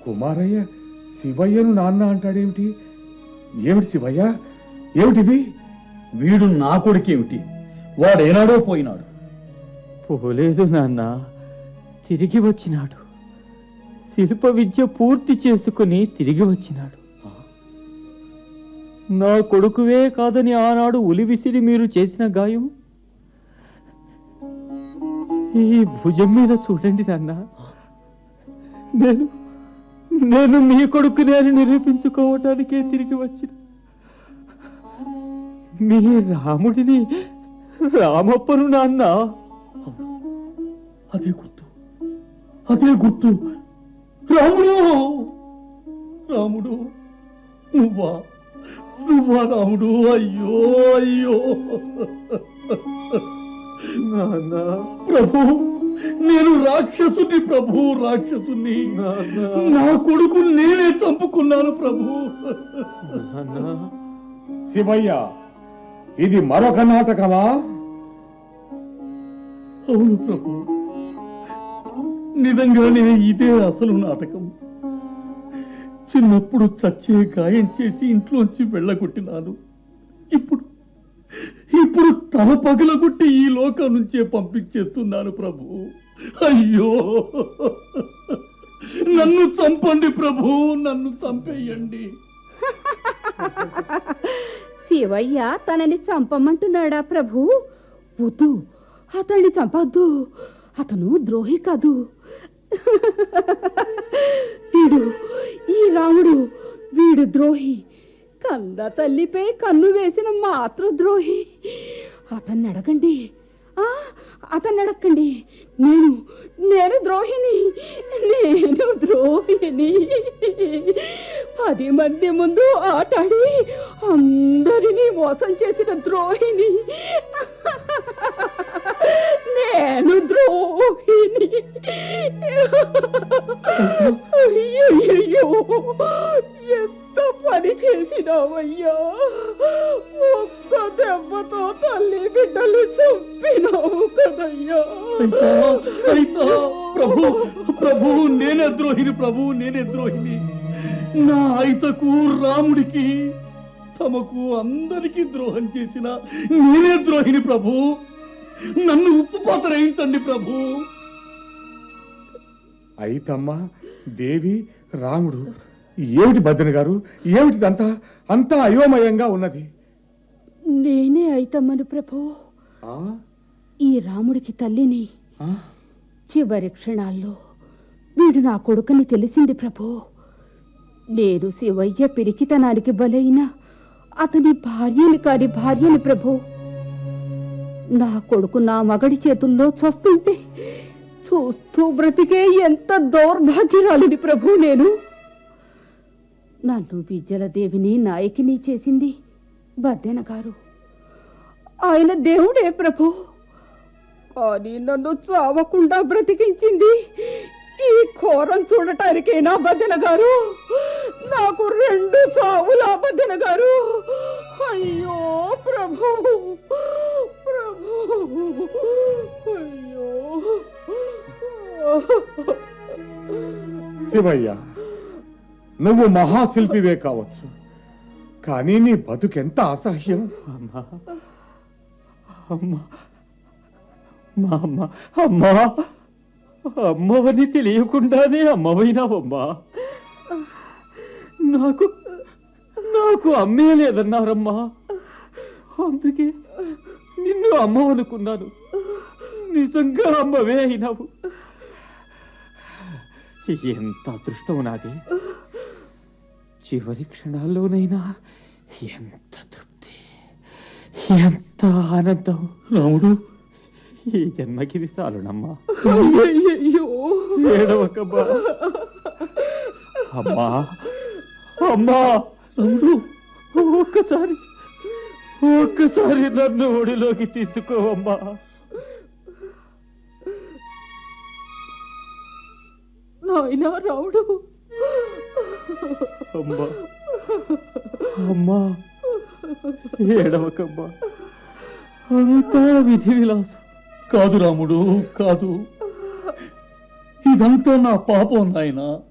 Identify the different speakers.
Speaker 1: కుమారయ్య శివయ్యను నాన్న అంటాడేమిటి ఏమిటి శివయ్య ఏమిటిది
Speaker 2: వీడు నా కొడుకేమిటి వాడేనాడో పోయినాడు
Speaker 3: పోలేదు నాన్న తిరిగి వచ్చినాడు శిల్ప విద్య పూర్తి చేసుకుని తిరిగి వచ్చినాడు నా కొడుకువే కాదని ఆనాడు ఉలి విసిరి మీరు చేసిన గాయం ఈ భుజం మీద చూడండి నాన్న నేను నేను మీ కొడుకునే అని నిరూపించుకోవటానికే తిరిగి వచ్చిన మీ రాముడిని రామప్పను నాన్న
Speaker 2: అదే గుర్తు అదే గుర్తు రాముడు రాముడు నువ్వా నువ్వా రాముడు అయ్యో అయ్యో
Speaker 3: నాన్న
Speaker 2: ప్రభు నేను రాక్షసుని ప్రభు రాక్షసుని
Speaker 3: నాన్న
Speaker 2: నా కొడుకు నేనే చంపుకున్నాను ప్రభు
Speaker 3: నాన్న
Speaker 1: శివయ్య ఇది మరొక నాటకమా
Speaker 2: అవును ప్రభు నిజంగానే ఇదే అసలు నాటకం చిన్నప్పుడు చచ్చే గాయం చేసి ఇంట్లోంచి వెళ్ళగొట్టినాను ఇప్పుడు ఇప్పుడు తల పగలగొట్టి ఈ లోకం నుంచే పంపించేస్తున్నాను ప్రభు అయ్యో నన్ను చంపండి ప్రభు నన్ను చంపేయండి
Speaker 4: శివయ్య తనని చంపమంటున్నాడా ప్రభు వద్దు అతన్ని చంపొద్దు అతను ద్రోహి కాదు వీడు ఈ రాముడు వీడు ద్రోహి కన్న తల్లిపై కన్ను వేసిన మాతృ ద్రోహి అతన్ని అడగండి ఆ, అతన్ని అడగండి నేను నేను ద్రోహిని నేను ద్రోహిని పది మంది ముందు ఆటాడి అందరినీ మోసం చేసిన ద్రోహిని నేను ద్రోహిని అయ్యయ్యో ఎంత పని చేసినావయ్యా ఒక్క దెబ్బతో తల్లి బిడ్డలు చంపినావు కదయ్యా
Speaker 2: అయితా అయితా ప్రభు ప్రభు నేనే ద్రోహిని ప్రభు నేనే ద్రోహిని నా అయితకు రాముడికి తమకు అందరికీ ద్రోహం చేసిన నేనే ద్రోహిని ప్రభు నన్ను ఉప్పు పాతరేయించండి ప్రభు
Speaker 1: అయితమ్మ దేవి రాముడు ఏమిటి బద్దెన గారు ఏమిటిదంతా అంతా అయోమయంగా ఉన్నది
Speaker 4: నేనే అయితమ్మను ప్రభు
Speaker 1: ఆ?
Speaker 4: ఈ రాముడికి తల్లిని
Speaker 1: ఆ?
Speaker 4: చివరి క్షణాల్లో వీడు నా కొడుకని తెలిసింది ప్రభు నేను శివయ్య పిరికితనానికి బలైన అతని భార్యని కాని భార్యని ప్రభు నా కొడుకు నా మగడి చేతుల్లో చస్తుంటే చూస్తూ బ్రతికే ఎంత దౌర్భాగ్యురాలిని ప్రభు నేను నన్ను విద్యల దేవిని నాయకిని చేసింది బద్దెన గారు ఆయన దేవుడే ప్రభు కానీ నన్ను చావకుండా బ్రతికించింది ఈ ఘోరం చూడటానికేనా బద్దెన గారు నాకు రెండు చావులా బద్దెన గారు అయ్యో ప్రభు ప్రభు అయ్యో
Speaker 1: శివయ్య నువ్వు మహాశిల్పివే కావచ్చు కానీ నీ బతుకెంత అసహ్యం
Speaker 3: అమ్మా అమ్మా మా అమ్మ అమ్మా అమ్మవని తెలియకుండానే అమ్మవైనావమ్మా నాకు నాకు అమ్మే లేదన్నారమ్మా అందుకే నిన్ను అమ్మవనుకున్నాను నిజంగా అమ్మవే అయినావు ఎంత అదృష్టం నాది చివరి క్షణాల్లోనైనా ఎంత తృప్తి ఎంత ఆనందం
Speaker 2: రాముడు
Speaker 3: ఈ జన్మకి చాలునమ్మా
Speaker 4: అయ్యయ్యో
Speaker 3: ఏడవకమ్మా అమ్మా అమ్మా
Speaker 2: రాముడు
Speaker 3: ఒక్కసారి ఒక్కసారి నన్ను ఒడిలోకి తీసుకోవమ్మా
Speaker 4: నాయనా రావుడు
Speaker 3: అమ్మా అమ్మా ఏడవకమ్మా అంతా విధి విలాసం
Speaker 2: కాదు రాముడు కాదు ఇదంతా నా పాపం నాయనా